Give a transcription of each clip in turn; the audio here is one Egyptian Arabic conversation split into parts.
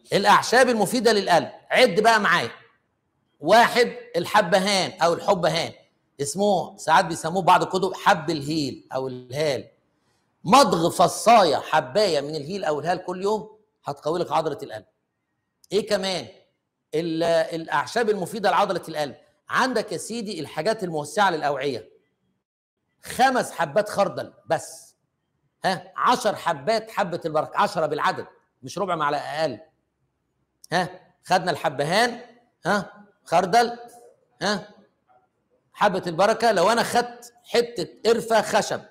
الاعشاب المفيده للقلب عد بقى معايا واحد الحبهان او الحبهان اسمه ساعات بيسموه بعض الكتب حب الهيل او الهال مضغ فصايه حبايه من الهيل او الهال كل يوم هتقوي لك عضله القلب ايه كمان ال- الاعشاب المفيده لعضله القلب عندك يا سيدي الحاجات الموسعه للاوعيه خمس حبات خردل بس ها عشر حبات حبه البركه عشرة بالعدد مش ربع معلقه اقل ها خدنا الحبهان ها خردل ها حبه البركه لو انا خدت حته قرفه خشب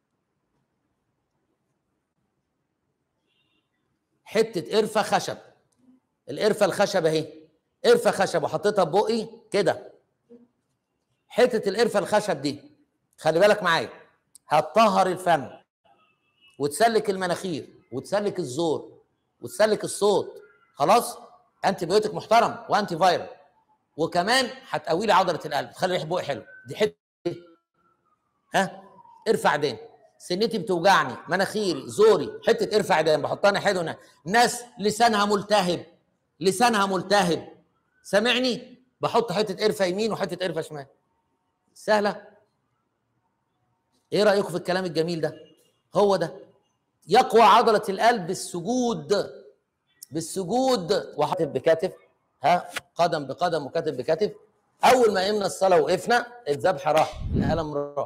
حته قرفه خشب القرفه الخشب اهي قرفه خشب وحطيتها ببقي كده حته القرفه الخشب دي خلي بالك معايا هتطهر الفم وتسلك المناخير وتسلك الزور وتسلك الصوت خلاص انتي بيوتك محترم وانتي فايرال وكمان هتقوي لي عضله القلب تخلي ريح بقي حلو دي حته ها ارفع دين سنتي بتوجعني مناخيري زوري حته ارفع دين بحطها ناحيه هنا ناس لسانها ملتهب لسانها ملتهب سامعني بحط حته قرفه يمين وحته قرفه شمال سهله ايه رايكم في الكلام الجميل ده هو ده يقوى عضله القلب بالسجود بالسجود وحاطط بكتف ها قدم بقدم وكتف بكتف اول ما قمنا الصلاه وقفنا الذبح راح الالم راح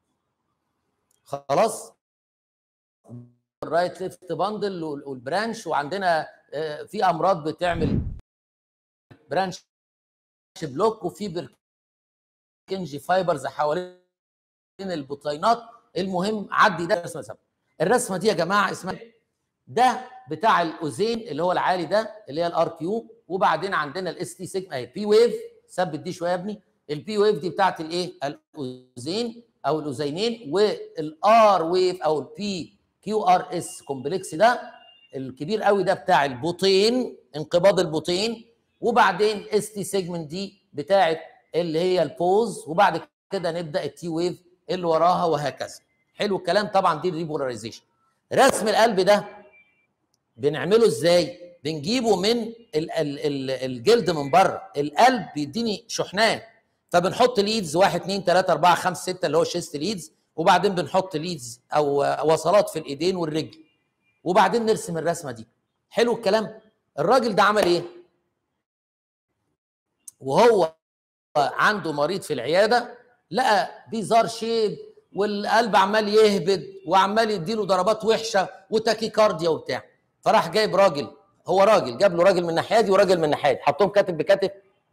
خلاص الرايت ليفت باندل والبرانش وعندنا آه، في امراض بتعمل برانش بلوك وفي بركنجي فايبرز حوالين البطينات المهم عدي ده رسمه سبب الرسمه دي يا جماعه اسمها ده بتاع الاوزين اللي هو العالي ده اللي هي الار كيو وبعدين عندنا الاس تي سيجما اهي بي ويف ثبت دي شويه يا ابني البي ويف دي بتاعت الايه الاوزين او الاوزينين والار ويف او البي كيو ار اس كومبلكس ده الكبير قوي ده بتاع البطين انقباض البطين وبعدين اس تي سيجمنت دي بتاعت اللي هي البوز وبعد كده نبدا التي ويف اللي وراها وهكذا حلو الكلام طبعا دي الريبولاريزيشن رسم القلب ده بنعمله ازاي بنجيبه من ال ال ال الجلد من بره القلب بيديني شحنات فبنحط ليدز 1 2 3 4 5 6 اللي هو شيست ليدز وبعدين بنحط ليدز او وصلات في الايدين والرجل وبعدين نرسم الرسمه دي حلو الكلام الراجل ده عمل ايه وهو عنده مريض في العياده لقى بيزار شيب والقلب عمال يهبد وعمال يديله ضربات وحشه وتاكيكارديا وبتاع فراح جايب راجل هو راجل جاب له راجل من الناحيه دي وراجل من الناحيه دي حطهم كتف بكتف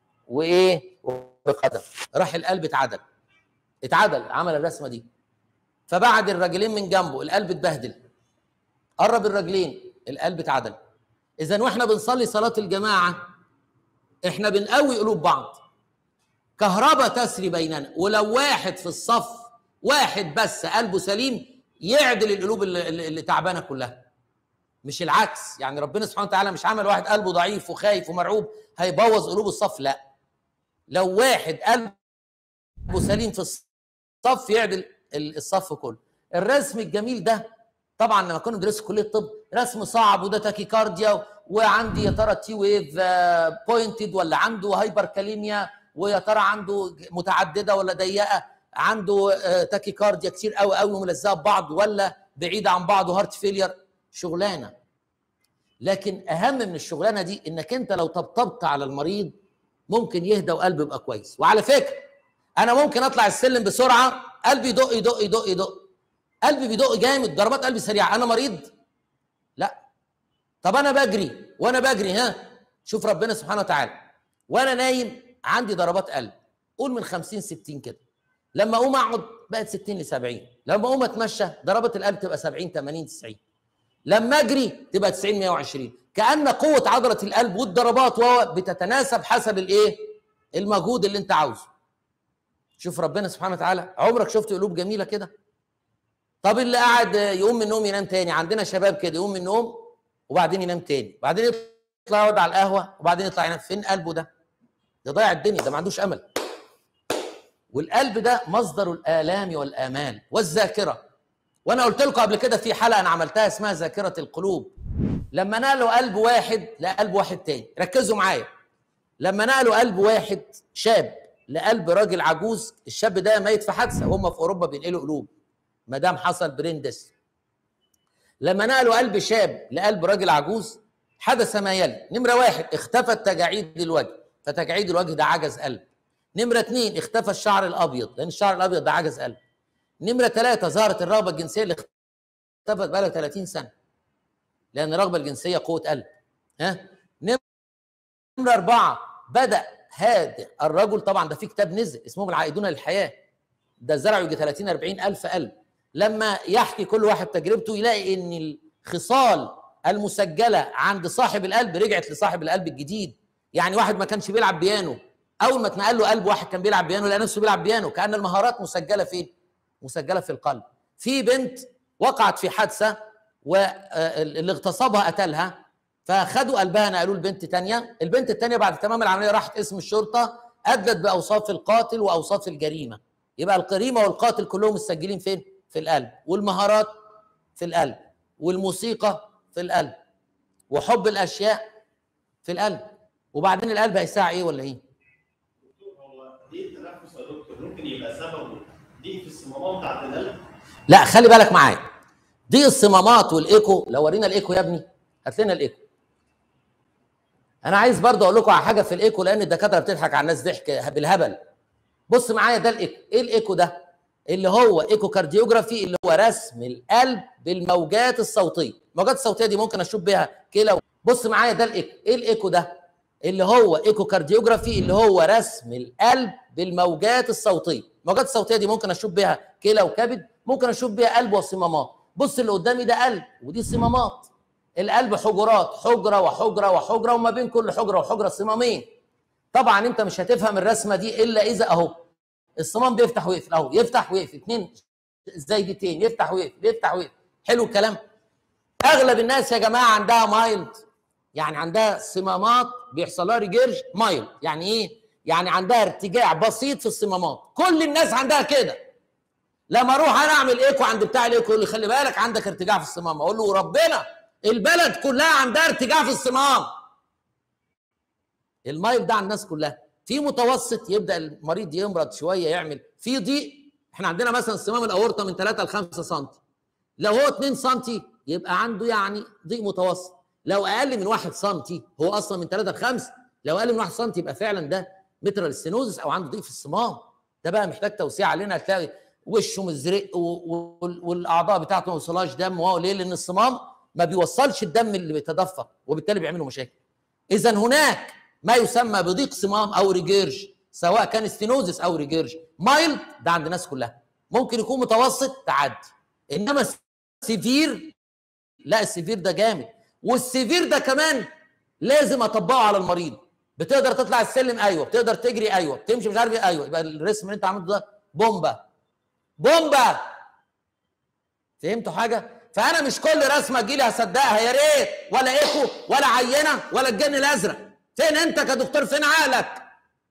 وايه وبقدم راح القلب اتعدل اتعدل عمل الرسمه دي فبعد الراجلين من جنبه القلب اتبهدل قرب الراجلين القلب اتعدل اذا واحنا بنصلي صلاه الجماعه احنا بنقوي قلوب بعض كهرباء تسري بيننا ولو واحد في الصف واحد بس قلبه سليم يعدل القلوب اللي, اللي اللي تعبانه كلها مش العكس يعني ربنا سبحانه وتعالى مش عمل واحد قلبه ضعيف وخايف ومرعوب هيبوظ قلوب الصف لا لو واحد قلبه سليم في الصف يعدل ال- الصف كله الرسم الجميل ده طبعا لما كنا بندرس في كليه الطب رسم صعب وده تاكيكارديا وعندي يا ترى تي ويف بوينتد ولا عنده هايبر كاليميا ويا ترى عنده متعدده ولا ضيقه عنده آه، تاكيكارديا كتير قوي قوي وملزقه ببعض ولا بعيده عن بعض وهارت فيلير شغلانه لكن اهم من الشغلانه دي انك انت لو طبطبت على المريض ممكن يهدى وقلبه يبقى كويس وعلى فكره انا ممكن اطلع السلم بسرعه قلبي يدق يدق يدق يدق قلبي بيدق جامد ضربات قلبي سريعه انا مريض لا طب انا بجري وانا بجري ها شوف ربنا سبحانه وتعالى وانا نايم عندي ضربات قلب قول من 50 60 كده لما اقوم اقعد بقت 60 ل 70 لما اقوم اتمشى ضربات القلب تبقى 70 80 90 لما اجري تبقى 90 120 كان قوه عضله القلب والضربات وهو بتتناسب حسب الايه المجهود اللي انت عاوزه شوف ربنا سبحانه وتعالى عمرك شفت قلوب جميله كده طب اللي قاعد يقوم من النوم ينام تاني عندنا شباب كده يقوم من النوم وبعدين ينام تاني بعدين يطلع يقعد على القهوه وبعدين يطلع ينام فين قلبه ده ده ضيع الدنيا ده ما عندوش امل والقلب ده مصدر الالام والامال والذاكره وانا قلت لكم قبل كده في حلقه انا عملتها اسمها ذاكره القلوب لما نقلوا قلب واحد لقلب واحد تاني ركزوا معايا لما نقلوا قلب واحد شاب لقلب راجل عجوز الشاب ده ميت في حادثه هم في اوروبا بينقلوا قلوب ما دام حصل بريندس لما نقلوا قلب شاب لقلب راجل عجوز حدث ما يلي نمره واحد اختفت تجاعيد الوجه فتجاعيد الوجه ده عجز قلب نمره اثنين اختفى الشعر الابيض لان الشعر الابيض ده عجز قلب نمره ثلاثه ظهرت الرغبه الجنسيه اللي اختفت بقى لها 30 سنه لان الرغبه الجنسيه قوه قلب ها نمره اربعه بدا هذا الرجل طبعا ده في كتاب نزل اسمه العائدون للحياه ده زرعوا يجي 30 40 الف قلب لما يحكي كل واحد تجربته يلاقي ان الخصال المسجله عند صاحب القلب رجعت لصاحب القلب الجديد يعني واحد ما كانش بيلعب بيانو اول ما اتنقل له قلب واحد كان بيلعب بيانو لقى نفسه بيلعب بيانو كان المهارات مسجله فين مسجله في القلب في بنت وقعت في حادثه واللي اغتصبها قتلها فخدوا قلبها نقلوه لبنت تانية البنت التانية بعد تمام العملية راحت اسم الشرطة أدلت بأوصاف القاتل وأوصاف الجريمة يبقى الجريمة والقاتل كلهم مسجلين فين؟ في القلب والمهارات في القلب والموسيقى في القلب وحب الأشياء في القلب وبعدين القلب هيساع إيه ولا إيه؟ هو ضيق التنفس يا دكتور ممكن يبقى سببه ضيق في الصمامات بتاعت القلب لا خلي بالك معايا دي الصمامات والايكو لو ورينا الايكو يا ابني هات لنا الايكو انا عايز برضه اقول لكم على حاجه في الايكو لان الدكاتره بتضحك على الناس ضحك بالهبل بص معايا ده الايكو ايه الايكو ده اللي هو ايكو كارديوجرافي اللي هو رسم القلب بالموجات الصوتيه الموجات الصوتيه دي ممكن اشوف بيها كلى بص معايا ده الايكو ايه الايكو ده اللي هو ايكو كارديوجرافي اللي هو رسم القلب بالموجات الصوتيه الموجات الصوتيه دي ممكن اشوف بيها كلى وكبد ممكن اشوف بيها قلب وصمامات بص اللي قدامي ده قلب ودي صمامات القلب حجرات حجره وحجره وحجره وما بين كل حجره وحجره صمامين طبعا انت مش هتفهم الرسمه دي الا اذا اهو الصمام بيفتح ويقفل اهو يفتح ويقفل اثنين زايدتين يفتح ويقفل يفتح ويقفل حلو الكلام اغلب الناس يا جماعه عندها مايلد يعني عندها صمامات بيحصل لها ريجيرج مايلد يعني ايه يعني عندها ارتجاع بسيط في الصمامات كل الناس عندها كده لما اروح انا اعمل ايكو عند بتاع الايكو يقول لي خلي بالك عندك ارتجاع في الصمام اقول له ربنا البلد كلها عندها ارتجاع في الصمام المايل ده على الناس كلها في متوسط يبدا المريض يمرض شويه يعمل في ضيق احنا عندنا مثلا صمام الاورطه من 3 ل 5 سم لو هو 2 سم يبقى عنده يعني ضيق متوسط لو اقل من 1 سم هو اصلا من 3 ل 5 لو اقل من 1 سم يبقى فعلا ده مترال ستينوزس او عنده ضيق في الصمام ده بقى محتاج توسيع علينا هتلاقي وشه مزرق والاعضاء بتاعته ما وصلهاش دم وهو ليه؟ لان الصمام ما بيوصلش الدم اللي بيتدفق وبالتالي بيعملوا مشاكل. اذا هناك ما يسمى بضيق صمام او ريجيرج سواء كان ستينوزس او ريجيرج مايلد ده عند الناس كلها ممكن يكون متوسط تعدي انما سيفير لا السيفير ده جامد والسيفير ده كمان لازم اطبقه على المريض بتقدر تطلع السلم ايوه بتقدر تجري ايوه بتمشي مش عارف ايه ايوه يبقى الرسم اللي انت عملته ده بومبا بومبا فهمتوا حاجه فانا مش كل رسمه تجي لي هصدقها يا ريت ولا ايكو ولا عينه ولا الجن الازرق فين انت كدكتور فين عقلك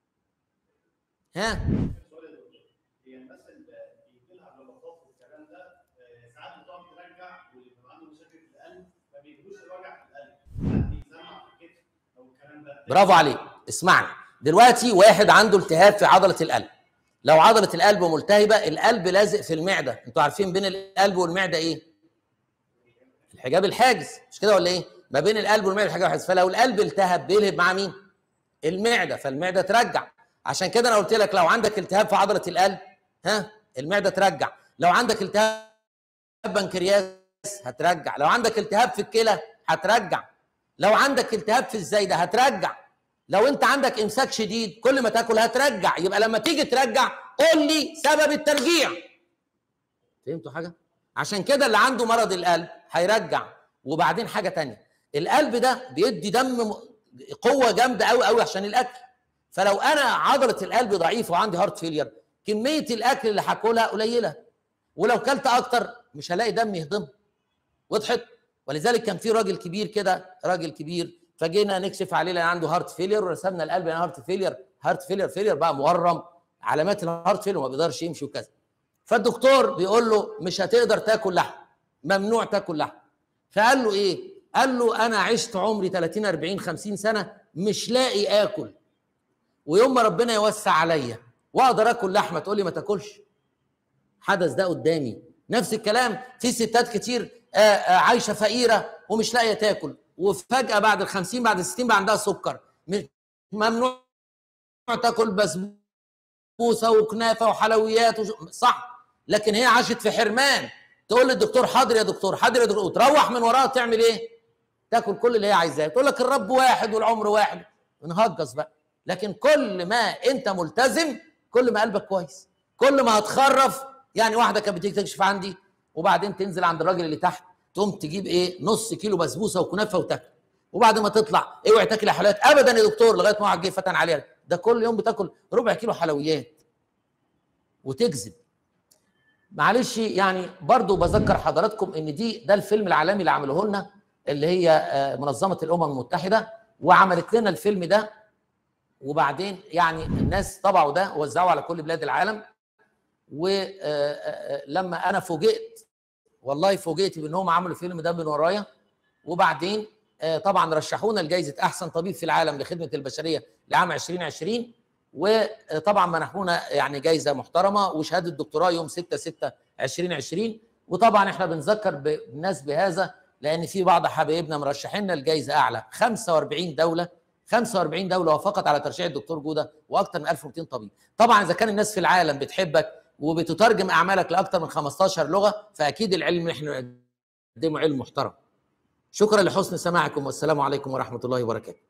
ها سؤال يا دكتور هي الناس اللي بيجي لها جلطات والكلام ده آه، ساعات بتقعد ترجع واللي بيبقى عنده مشاكل في القلب ما بيجيلوش الوجع في القلب ساعات بيتسمع في الكتف او الكلام ده برافو عليك اسمعني دلوقتي واحد عنده التهاب في عضله القلب لو عضله القلب ملتهبه القلب لازق في المعده انتوا عارفين بين القلب والمعده ايه الحجاب الحاجز مش كده ولا ايه ما بين القلب والمعده الحجاب الحاجز فلو القلب التهب بيلهب مع مين المعده فالمعده ترجع عشان كده انا قلت لك لو عندك التهاب في عضله القلب ها المعده ترجع لو عندك التهاب بنكرياس هترجع لو عندك التهاب في الكلى هترجع لو عندك التهاب في الزايده هترجع لو انت عندك امساك شديد كل ما تاكل هترجع يبقى لما تيجي ترجع قول لي سبب الترجيع فهمتوا حاجه عشان كده اللي عنده مرض القلب هيرجع وبعدين حاجه تانية القلب ده بيدي دم م- قوه جامده قوي قوي عشان الاكل فلو انا عضله القلب ضعيفه وعندي هارت فيلير كميه الاكل اللي هاكلها قليله ولو كلت اكتر مش هلاقي دم يهضمه وضحت ولذلك كان في راجل كبير كده راجل كبير فجينا نكشف عليه لان عنده هارت فيلير ورسمنا القلب لان هارت فيلير هارت فيلير فيلير بقى مورم علامات الهارت فيلير ما بيقدرش يمشي وكذا فالدكتور بيقول له مش هتقدر تاكل لحم ممنوع تاكل لحم فقال له ايه قال له انا عشت عمري 30 40 50 سنه مش لاقي اكل ويوم ما ربنا يوسع عليا واقدر اكل لحمه تقول لي ما تاكلش حدث ده قدامي نفس الكلام في ستات كتير آه، آه، عايشه فقيره ومش لاقيه تاكل وفجاه بعد ال 50 بعد ال 60 بقى عندها سكر م- ممنوع تاكل بسبوسه وكنافه وحلويات وش... صح لكن هي عاشت في حرمان تقول للدكتور حاضر يا دكتور حاضر يا دكتور وتروح من وراها تعمل ايه؟ تاكل كل اللي هي عايزاه تقول لك الرب واحد والعمر واحد نهجص بقى لكن كل ما انت ملتزم كل ما قلبك كويس كل ما هتخرف يعني واحده كانت بتيجي تكشف عندي وبعدين تنزل عند الراجل اللي تحت تقوم تجيب ايه نص كيلو بسبوسه وكنافه وتاكل وبعد ما تطلع اوعي تاكل حلويات ابدا يا دكتور لغايه ما واحد جه فتن عليها ده كل يوم بتاكل ربع كيلو حلويات وتكذب معلش يعني برضو بذكر حضراتكم ان دي ده الفيلم العالمي اللي عمله لنا اللي هي آه، منظمه الامم المتحده وعملت لنا الفيلم ده وبعدين يعني الناس طبعوا ده ووزعوه على كل بلاد العالم ولما انا فوجئت والله فوجئت بانهم عملوا الفيلم ده من ورايا وبعدين آه، طبعا رشحونا لجائزه احسن طبيب في العالم لخدمه البشريه لعام 2020 وطبعا منحونا يعني جائزه محترمه وشهاده دكتوراه يوم 6 6 2020 وطبعا احنا بنذكر بالناس بهذا لان في بعض حبايبنا مرشحينا لجائزه اعلى 45 دوله 45 دوله وافقت على ترشيح الدكتور جوده واكثر من 1200 طبيب طبعا اذا كان الناس في العالم بتحبك وبتترجم اعمالك لاكثر من 15 لغه فاكيد العلم اللي احنا بنقدمه علم محترم شكرا لحسن سماعكم والسلام عليكم ورحمه الله وبركاته